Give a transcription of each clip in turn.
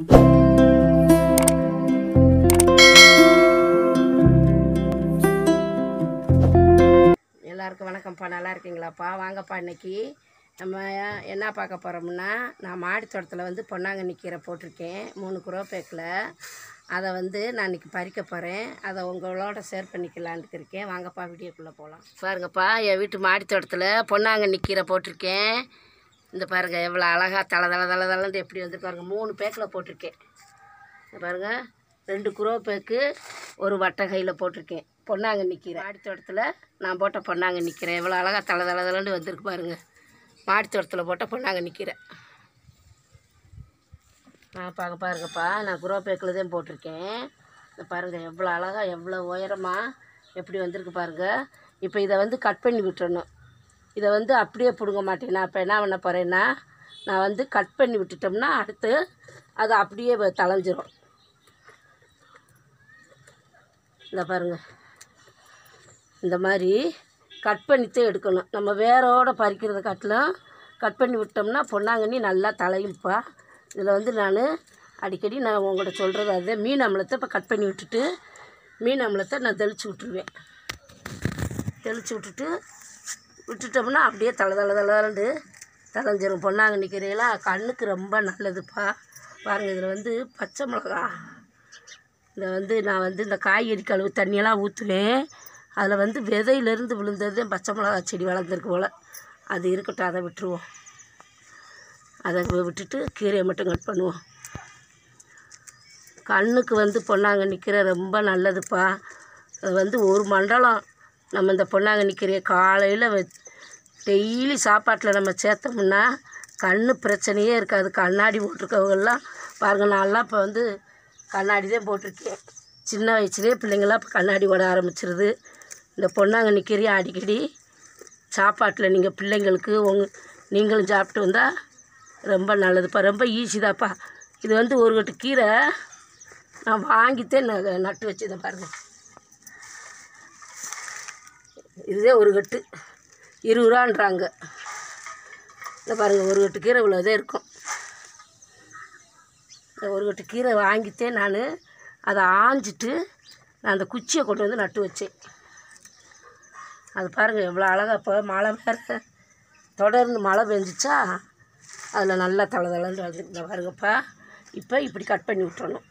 எல்லாருக்கும் வணக்கம்ப்பா நல்லா இருக்கீங்களாப்பா வாங்கப்பா இன்னைக்கு நம்ம என்ன பார்க்க போகிறோம்னா நான் மாடி தோட்டத்தில் வந்து பொன்னாங்கண்ணி கீரை போட்டிருக்கேன் மூணு குரோ பேக்கில் அதை வந்து நான் இன்னைக்கு பறிக்க போகிறேன் அதை உங்களோட ஷேர் பண்ணிக்கலான்ட்டு இருக்கேன் வாங்கப்பா வீடியோக்குள்ளே போகலாம் பாருங்கப்பா என் வீட்டு மாடி தோட்டத்தில் பொன்னாங்கண்ணி கீரை போட்டிருக்கேன் இந்த பாருங்க எவ்வளோ அழகாக தலை தலை தலை தலைன்னு எப்படி வந்து பாருங்க மூணு பேக்கில் போட்டிருக்கேன் இங்க பாருங்க ரெண்டு குரோ பேக்கு ஒரு வட்டை கையில் போட்டிருக்கேன் பொன்னாங்கண்ணி கீரை மாடி தோட்டத்தில் நான் போட்ட பொன்னாங்கண்ணி கீரை எவ்வளோ அழகாக தலை தலை தலைன்னு வந்திருக்கு பாருங்க மாடி தோட்டத்தில் போட்ட பொன்னாங்கண்ணி கீரை நான் பார்க்க பாருங்கப்பா நான் குரோ பேக்கில் தான் போட்டிருக்கேன் இந்த பாருங்கள் எவ்வளோ அழகாக எவ்வளோ உயரமாக எப்படி வந்திருக்கு பாருங்கள் இப்போ இதை வந்து கட் பண்ணி விட்டுறணும் இதை வந்து அப்படியே பிடுங்க மாட்டேன் நான் இப்போ என்ன பண்ண போகிறேன்னா நான் வந்து கட் பண்ணி விட்டுட்டோம்னா அடுத்து அது அப்படியே வ- தளைஞ்சிரும் இந்த பாருங்க இந்த மாதிரி கட் பண்ணித்தான் எடுக்கணும் நம்ம வேரோட பறிக்கிறத காட்டிலும் கட் பண்ணி விட்டோம்னா பொன்னாங்கண்ணி நல்லா தலையும்ப்பா இதில் வந்து நான் அடிக்கடி நான் உங்கள்கிட்ட சொல்கிறது அதே மீன் அமிலத்தை இப்போ கட் பண்ணி விட்டுட்டு மீன் அமிலத்தை நான் தெளித்து விட்டுருவேன் தெளித்து விட்டுட்டு விட்டுட்டோம்னா அப்படியே தலை தலை தலைண்டு தலைஞ்சிரும் பொன்னாங்கண்ணி கீரையெல்லாம் கண்ணுக்கு ரொம்ப நல்லதுப்பா பாருங்கள் இதில் வந்து பச்சை மிளகா இதை வந்து நான் வந்து இந்த காய்கறி கழுவு தண்ணியெல்லாம் ஊற்றுவேன் அதில் வந்து விதையிலேருந்து விழுந்தது பச்சை மிளகா செடி வளர்ந்துருக்கு போல் அது இருக்கட்டும் அதை விட்டுருவோம் அதை வி- விட்டுட்டு கீரையை மட்டும் கட் பண்ணுவோம் கண்ணுக்கு வந்து பொன்னாங்கண்ணி கீரை ரொம்ப நல்லதுப்பா அது வந்து ஒரு மண்டலம் நம்ம இந்த பொன்னாங்கண்ணி கீரையை காலையில் டெய்லி சாப்பாட்டில் நம்ம சேர்த்தோம்னா கண்ணு பிரச்சனையே இருக்காது கண்ணாடி போட்டிருக்கவங்கெல்லாம் பாருங்க நான்லாம் இப்போ வந்து கண்ணாடி தான் போட்டிருக்கேன் சின்ன வயசுலேயே பிள்ளைங்களாம் இப்போ கண்ணாடி போட ஆரம்பிச்சிருது இந்த பொன்னாங்கண்ணி கீரையை அடிக்கடி சாப்பாட்டில் நீங்கள் பிள்ளைங்களுக்கு உங்க நீங்களும் சாப்பிட்டு வந்தால் ரொம்ப நல்லதுப்பா ரொம்ப ஈஸி தான்ப்பா இது வந்து ஒரு கட்டு கீரை நான் வாங்கித்தே ந- நட்டு வச்சுருந்தேன் பாருங்கள் இதுதே ஒரு கட்டு இருபது ரூபான்றாங்க இந்த பாருங்கள் ஒரு கட்டு கீரை இவ்வளோதே இருக்கும் இந்த ஒரு கட்டு கீரை வாங்கித்தே நான் அதை ஆஞ்சிட்டு நான் அந்த குச்சியை கொண்டு வந்து நட்டு வச்சேன் அது பாருங்கள் எவ்வளோ அழகாக இப்போ மழை வேறு தொடர்ந்து மழை பெஞ்சிச்சா அதில் நல்லா தலை தலைன்னு வந்து இந்த பாருங்கப்பா இப்போ இப்படி கட் பண்ணி விட்டுறணும்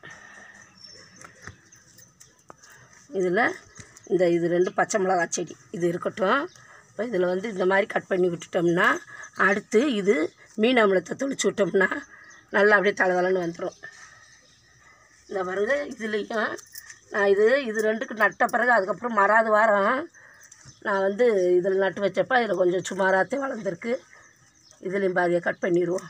இதில் இந்த இது ரெண்டு பச்சை மிளகா செடி இது இருக்கட்டும் இப்போ இதில் வந்து இந்த மாதிரி கட் பண்ணி விட்டுட்டோம்னா அடுத்து இது மீன் அமிலத்தை தொளிச்சு விட்டோம்னா நல்லா அப்படியே தலை தலைன்னு வந்துடும் இந்த பாருங்க இதுலேயும் நான் இது இது ரெண்டுக்கு நட்ட பிறகு அதுக்கப்புறம் மறாது வாரம் நான் வந்து இதில் நட்டு வச்சப்ப இதில் கொஞ்சம் சுமாராகத்தே வளர்ந்துருக்கு இதுலேயும் பாதியை கட் பண்ணிடுவோம்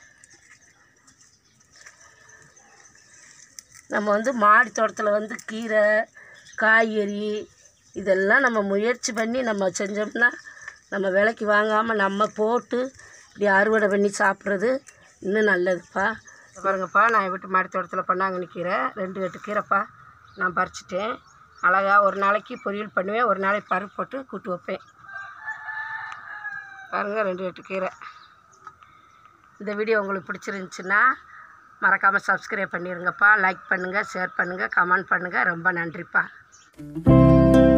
நம்ம வந்து மாடி தோட்டத்தில் வந்து கீரை காய்கறி இதெல்லாம் நம்ம முயற்சி பண்ணி நம்ம செஞ்சோம்னா நம்ம விலைக்கு வாங்காமல் நம்ம போட்டு இப்படி அறுவடை பண்ணி சாப்பிட்றது இன்னும் நல்லதுப்பா பாருங்கப்பா நான் வீட்டு மாடி தோட்டத்தில் பண்ணாங்கன்னு கீரை ரெண்டு கட்டு கீரைப்பா நான் பறிச்சிட்டேன் அழகாக ஒரு நாளைக்கு பொரியல் பண்ணுவேன் ஒரு நாளைக்கு பருப்பு போட்டு கூட்டு வைப்பேன் பாருங்கள் ரெண்டு கட்டு கீரை இந்த வீடியோ உங்களுக்கு பிடிச்சிருந்துச்சுன்னா மறக்காமல் சப்ஸ்கிரைப் பண்ணிடுங்கப்பா லைக் பண்ணுங்கள் ஷேர் பண்ணுங்கள் கமெண்ட் பண்ணுங்கள் ரொம்ப நன்றிப்பா